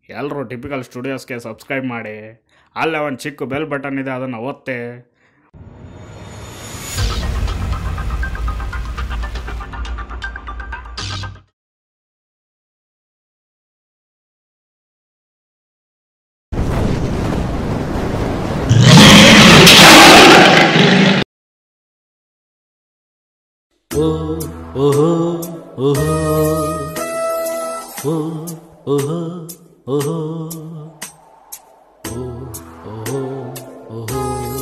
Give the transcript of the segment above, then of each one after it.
ಎಲ್ಲರೂ typical ಸ್ಟುಡಿಯೋಸ್ಗೆ subscribe ಮಾಡಿ ಅಲ್ಲೇ ಒಂದು ಚಿಕ್ಕ ಬೆಲ್ ಬಟನ್ ಇದೆ ಅದನ್ನು ಒತ್ತೆ ಓ ಓಹೋ ಓಹೋ ಓ ಓಹೋ ಓಹೋ ಓ ಓಹೋ ಓಹೋ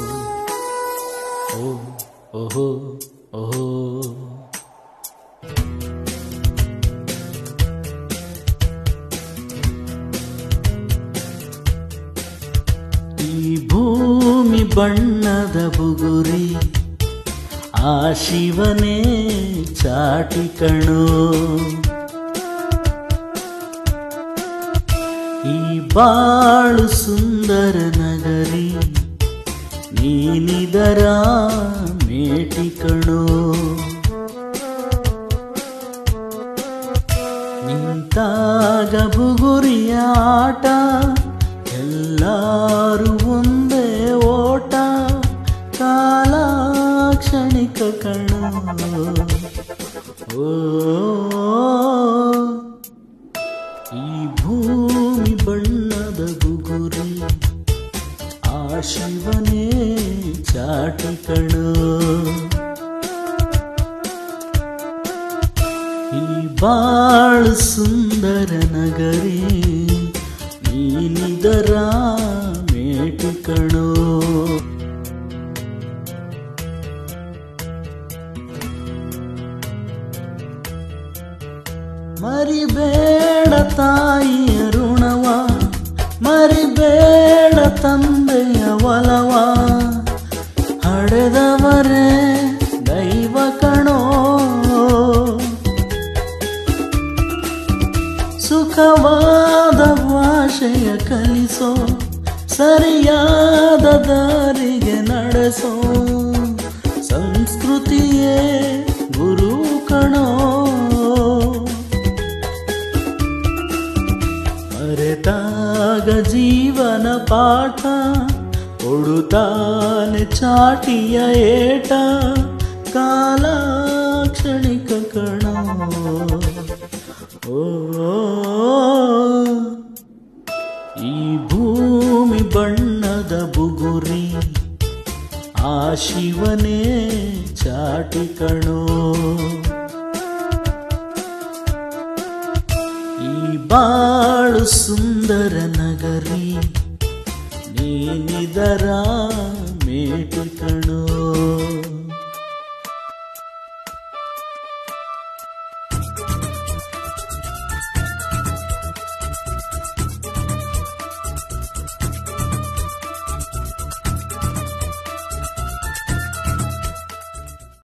ಓ ಓಹೋ ಓಹೋ ಈ ಭೂಮಿ ಬಣ್ಣದ ಬುಗುರಿ ಆ ಶಿವನೇ ಚಾಟಿ ಕಣೋ ಈ ಬಾಳು ಸುಂದರ ನಗರಿ ನೀನಿದರ ಮೇಟಿ ಕಣೋ ನಿಂತಾಗ ಬುಗುರಿಯ ಆಟ ಎಲ್ಲರೂ ಒಂದೇ ಓಟ ಕಾಲ ಕ್ಷಣಿಕ ಕಣ ಓ ಈ ಭೂಮಿ ಬಣ್ಣದ ಬುಗುರಿ ಆ ಶಿವನೇ ಚಾಟಿ ಕಣೋ ಈ ಬಾಳು ಸುಂದರ ನಗರಿ ನೀನಿದರ ಮೇಟಿ ಕಣೋ ಮರಿಬೇಡ ತಾಯಿಯ ಋಣವ ಮರಿಬೇಡ ತಂದೆಯ ಒಲವ ಹಡೆದವರೇ ದೈವ ಕಣೋ ಸುಖವಾದ ಭಾಷೆಯ ಕಲಿಸೋ ಸರಿಯಾದ ದಾರಿಗೆ ನಡೆಸೋ ಸಂಸ್ಕೃತಿಯೇ ಗುರು ಕಣೋ ಮರೆತಾಗ ಜೀವನ ಪಾಠ ಕೊಡುತ್ತಾನೆ ಚಾಟಿಯ ಏಟ ಕಾಲ ಕ್ಷಣಿಕ ಕಣ ಓ ಈ ಭೂಮಿ ಬಣ್ಣದ ಬುಗುರಿ ಆ ಶಿವನೇ ಚಾಟಿ ಕಣೋ ಈ ಬಾಳು ಸುಂದರ